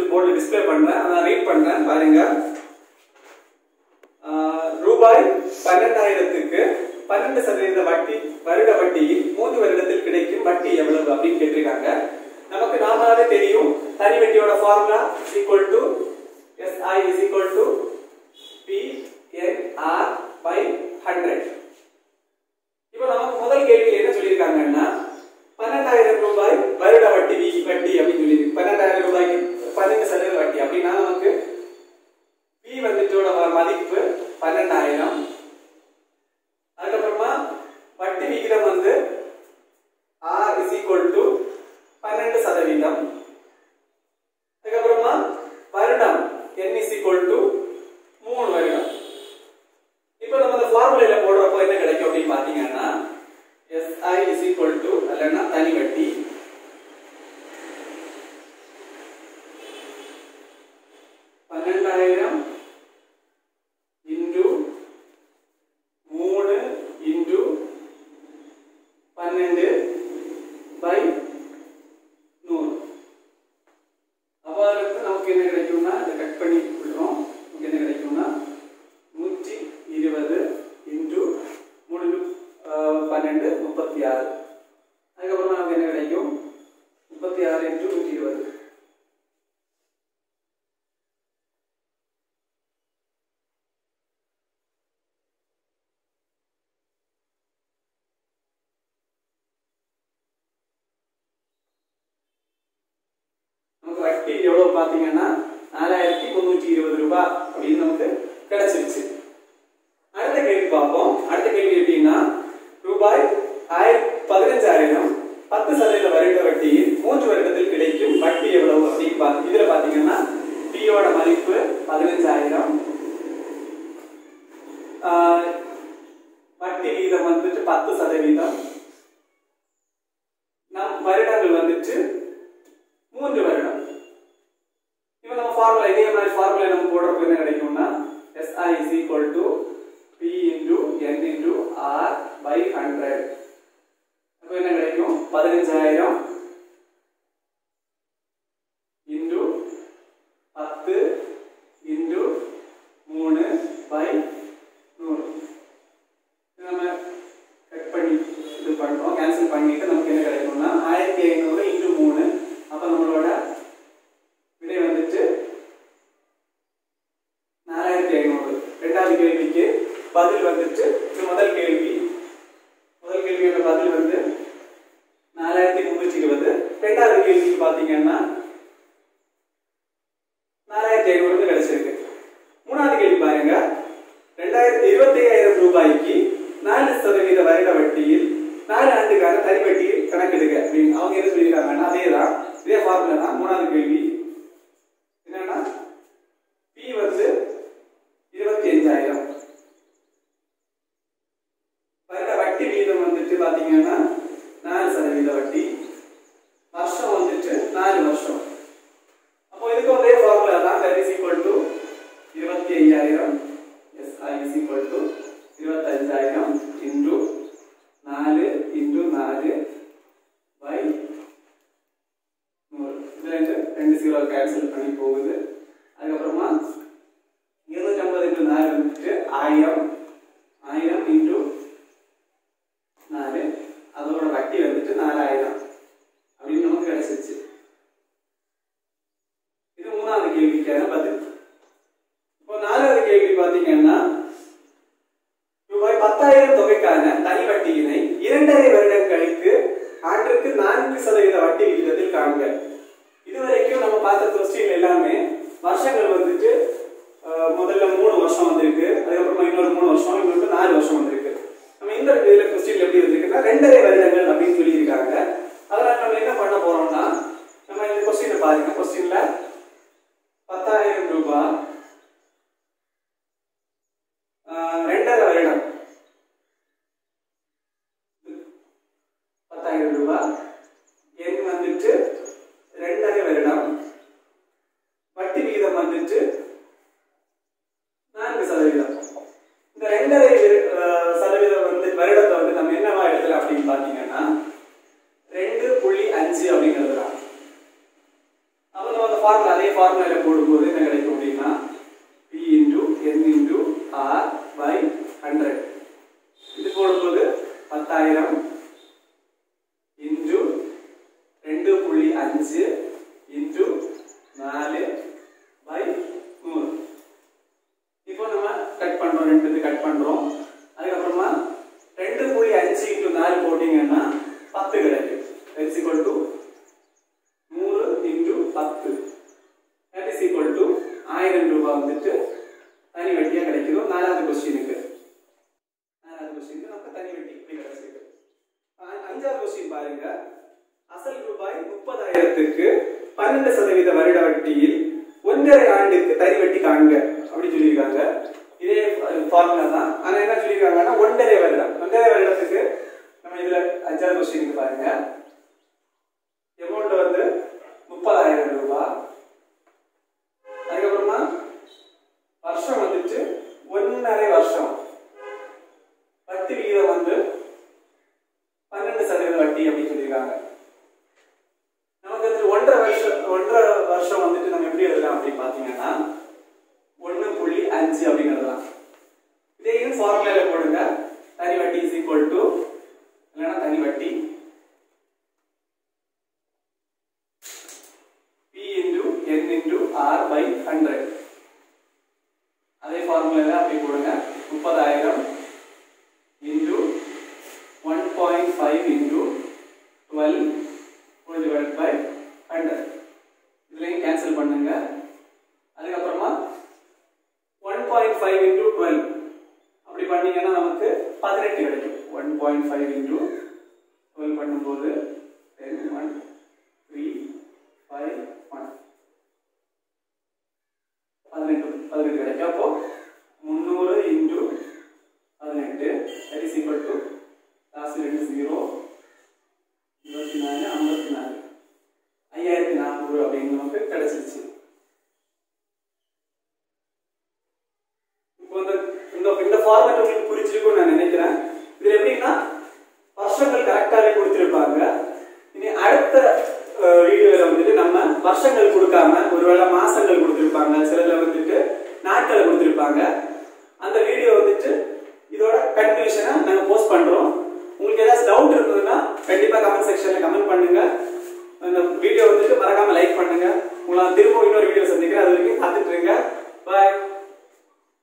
போர்டில் டிஸ்ப்ளே பண்றேன் நான் ரீட் பண்றேன் பாருங்க ஆஹ் ரூபாய் பன்னெண்டாயிரத்துக்கு பன்னெண்டு சதவீத வட்டி வருட வட்டியில் மூன்று வருடத்தில் கிடைக்கும் வட்டி எவ்வளவு அப்படின்னு கேட்டிருக்காங்க நமக்கு நாமளாவே தெரியும் தனி வட்டியோட formula equal to SI is equal to P N R by hundred இப்போ நமக்கு முதல் கேள்வியில் என்ன சொல்லியிருக்காங்கன்னா பன்னெண்டாயிரம் ரூபாய் வருட வட்டி வீ- வட்டி அப்படின்னு சொல்லி பன்னெண்டாயிரம் ரூபாய்க்கு பன்னெண்டு சதவீத வட்டி அப்படின்னா நமக்கு பி வந்துட்டோட ம- மதிப்பு பன்னெண்டாயிரம் அதுக்கப்புறமா வட்டி விகிதம் வந்து ஆர் இஸ் ஈக்குவல் டு பன்னெண்டு சதவீதம் அதுக்கப்புறமா வருடம் என் இஸ் ஈக்குவல் டு மூணு வருடம் இப்போ நம்ம இந்த ஃபார்முலையில போடுறப்போ என்ன கிடைக்கும் அப்படின்னு பாத்தீங்கன்னா எஸ்ஐ இஸ் ஈக்குவல் டு இல்லைன்னா தனி வட்டி பன்னெண்டாயிரம் இன்டு மூணு இன்டு பன்னெண்டு பை நூறு அப்போ அதுக்கு நமக்கு என்ன கிடைக்கும்னா இதை கட் பண்ணி விடுறோம் நமக்கு என்ன கிடைக்கும்னா நூற்றி இருபது இன்டு மூணு ஆஹ், பன்னெண்டு முப்பத்தி ஆறு அதுக்கப்புறமா நமக்கு என்ன கிடைக்கும் முப்பத்தி ஆறு இன்டு நூற்றி இருபது நமக்கு வட்டி எவ்வளவு பாத்தீங்கன்னா நாலாயிரத்தி முன்னூற்றி இருபது ரூபாய் அப்படின்னு நமக்கு கிடைச்சிருச்சு அடுத்த கேள்வி பார்ப்போம் அடுத்த கேள்வி எப்படின்னா ரூபாய் ஆயிரத்தி பதினஞ்சாயிரம் பத்து சதவீத வருட வட்டியில் மூன்று வருடத்தில் கிடைக்கும் வட்டி எவ்வளவு அப்படின்னு பார்த்து இதுல பாத்தீங்கன்னா பியோட மதிப்பு பதினஞ்சாயிரம் ஆஹ், வட்டி வீதம் வந்துட்டு பத்து சதவீதம் நம் வருடங்கள் வந்துட்டு மூன்று வருடம் இப்போ நம்ம ஃபார்முலா இதே மாதிரி ஃபார்முலா நம்ம போடுறப்ப என்ன கிடைக்கும்னா SI is equal to P into N into R by 100 அப்போ என்ன கிடைக்கும் பதினஞ்சாயிரம் இன்டு பத்து இன்டு மூணு பை நூறு இது நம்ம கட் பண்ணி இது பண்றோம் கேன்சல் பண்ணிட்டு நமக்கு என்ன கிடைக்கும்னா ஆயிரத்தி ஐநூறு இன்டு மூணு அப்போ நம்மளோட விடை வந்துட்டு நாலாயிரத்தி ஐநூறு ரெண்டாவது கேள்விக்கு பதில் வந்துட்டு இது முதல் கேள்வி முதல் கேள்வியோட பதில் வந்து நாலாயிரத்தி முன்னூற்றி இருபது ரெண்டாவது கேள்விக்கு பாத்தீங்கன்னா நாலாயிரத்தி ஐநூறு கிடைச்சிருக்கு மூணாவது கேள்வி பாருங்க ரெண்டாயிரத்தி இருபத்தி ஐயாயிரம் ரூபாய்க்கு நாலு சதவீத வருட வட்டியில் நாலு ஆண்டுக்கான தனி வட்டியில் கணக்கெடுக்க அப்படின்னு அவங்க என்ன சொல்லியிருக்காங்கன்னா அதே தான் இதே ஃபார்முலா தான் மூணாவது கேள்வி என்னன்னா பி வந்து இருபத்தி அஞ்சாயிரம் வருட வட்டி வீதம் வந்துட்டு பாத்தீங்கன்னா நாலு சதவீத வட்டி வருஷம் வந்துட்டு நாலு வருஷம் அப்போ இதுக்கு ஒரே ஃபார்முலா தான் தட் இஸ் ஈக்குவல் டு இருபத்தி ஐயாயிரம் S I is equal to இருபத்தஞ்சாயிரம் இன்டு நாலு இன்டு நாலு பை நூறு இது ரெண்டு ரெண்டு ஜீரோ கேன்சல் பண்ணி போகுது அதுக்கப்புறமா இருநூத்தி ஐம்பது இன்டு நாலு வந்துட்டு ஆயிரம் ஆயிரம் இன்டு நாலு அதோட வட்டி வந்துட்டு நாலாயிரம் அப்படின்னு நமக்கு கிடைச்சிருச்சு இது மூணாவது கேள்விக்கான பதில் இப்போ நாலாவது கேள்வி பாத்தீங்கன்னா ரூபாய் பத்தாயிரம் தொகைக்கான தனி வட்டியினை இரண்டரை வருடம் கழித்து ஆண்டிற்கு நான்கு சதவீத வட்டி விகிதத்தில் காண்க இதுவரைக்கும் நம்ம பார்த்த கொஸ்டின் எல்லாமே வருஷங்கள் வந்துட்டு அஹ், முதல்ல மூணு வருஷம் வந்திருக்கு அதுக்கப்புறமா இன்னொரு மூணு வருஷம் இன்னொரு நாலு வருஷம் வந்திருக்கு நம்ம இந்த இதுல கொஸ்டின் எப்படி வந்திருக்குன்னா ரெண்டரை வருடங்கள் அப்படின்னு சொல்லியிருக்காங்க அதனால நம்ம என்ன பண்ண போறோம்னா நம்ம இந்த கொஸ்டினை பாருங்க கொஸ்டின்ல பத்தாயிரம் ரூபாய் ஆஹ், ரெண்டரை வருடம் பத்தாயிரம் ரூபாய் எண் வந்துட்டு ரெண்டரை வருடம் வட்டி விகிதம் வந்துட்டு நான்கு சதவீதம் இந்த ரெண்டரை விரு- ஆஹ், சதவீதம் வந்து வருடத்தை வந்து நம்ம என்னவா எடுக்கலாம் அப்படின்னு பாத்தீங்கன்னா ரெண்டு புள்ளி அஞ்சு அப்படின்னு எழுதலாம் அப்போ நம்ம அந்த ஃபார்முலா அதே ஃபார்முலால போடும்போது என்ன கிடைக்கும் அப்படின்னா P into N into R by hundred இது போடும்போது பத்தாயிரம் இன்டூ ரெண்டு புள்ளி அஞ்சு இன்டூ நாலு பை நூறு இப்போ நம்ம கட் பண்றோம் ரெண்டு இது கட் பண்றோம் அதுக்கப்புறமா ரெண்டு புள்ளி அஞ்சு இன்டூ நாலு போட்டீங்கன்னா பத்து கிடைக்கும் இட்ஸ் ஈக்குவல் டு நூறு இன்டூ பத்து தட் இஸ் ஈக்குவல் டு ஆயிரம் ரூபாய் வந்துட்டு தனி வட்டியா கிடைக்குதோ நாலாவது கொஸ்டினுக்கு நாலாவது கொஸ்டினுக்கு நமக்கு தனி வட்டி இப்படி கிடைச்சிருக்கு அ- அஞ்சாவது கொஸ்டின் பாருங்க அசல் ரூபாய் முப்பதாயிரத்துக்கு பன்னெண்டு சதவீத வருட வட்டியில் ஒன்றரை ஆண்டுக்கு தனி வட்டி காண்க அப்படி சொல்லியிருக்காங்க இதே ஃபார்முலா தான் ஆனா என்ன சொல்லியிருக்காங்கன்னா ஒன்றரை வருடம் ஒன்றரை வருடத்துக்கு நம்ம இதுல அஞ்சாவது கொஸ்டினுக்கு பாருங்க அமௌண்ட் வந்து முப்பதாயிரம் ரூபாய் அதுக்கப்புறமா வருஷம் வந்துட்டு ஒன்னரை வருஷம் வட்டி விகிதம் வந்து பன்னெண்டு சதவீத வட்டி அப்படின்னு சொல்லியிருக்காங்க நமக்கு வந்து ஒன்றரை வருஷம் ஒன்றரை வருஷம் வந்துட்டு நம்ம எப்படி எழுதலாம் அப்படின்னு பார்த்தீங்கன்னா ஒன்று புள்ளி அஞ்சு அப்படின்னு எழுதலாம் இதையும் ஃபார்முலால போடுங்க தனி வட்டி இஸ் ஈக்குவல் டு இல்லைன்னா தனி வட்டி P into N into R by hundred அதே ஃபார்முலால அப்படி போடுங்க முப்பதாயிரம் into one point five into twelve whole divide by hundred இதுலையும் கேன்சல் பண்ணுங்க அதுக்கப்புறமா one point five into twelve அப்படி பண்ணீங்கன்னா நமக்கு பதினெட்டு கிடைக்கும் one point five into twelve பண்ணும்போது ten one three five one பதினெட்டு பதினெட்டு கிடைக்கும் அப்போ முந்நூறு இன்டூ பதினெட்டு that is equal to last ரெண்டு ஜீரோ இருபத்தி நாலு ஐம்பத்தி நாலு ஐயாயிரத்தி நானூறு அப்படின்னு நமக்கு கிடைச்சிருச்சு இப்போ இந்த இந்த இந்த ஃபார்மேட் உங்களுக்கு புரிஞ்சிருக்கும்னு நான் நினைக்கிறேன் இதுல எப்படின்னா வருஷங்கள் கரெக்டாவே கொடுத்திருப்பாங்க இனி அடுத்த வீடியோல வந்துட்டு நம்ம வருஷங்கள் கொடுக்காம ஒருவேளை மாசங்கள் கொடுத்திருப்பாங்க சிலதுல வந்துட்டு நாட்களை கொடுத்திருப்பாங்க அந்த வீடியோ வந்துட்டு இதோட கன்க்ளூஷனை நாங்க போஸ்ட் பண்றோம் உங்களுக்கு ஏதாச்சும் டவுட் இருந்ததுன்னா கண்டிப்பா கமெண்ட் செக்ஷன்ல கமெண்ட் பண்ணுங்க இந்த வீடியோ வந்துட்டு மறக்காம லைக் பண்ணுங்க உங்களை நான் திரும்ப இன்னொரு வீடியோ சந்திக்கிறேன் அது வரைக்கும் காத்து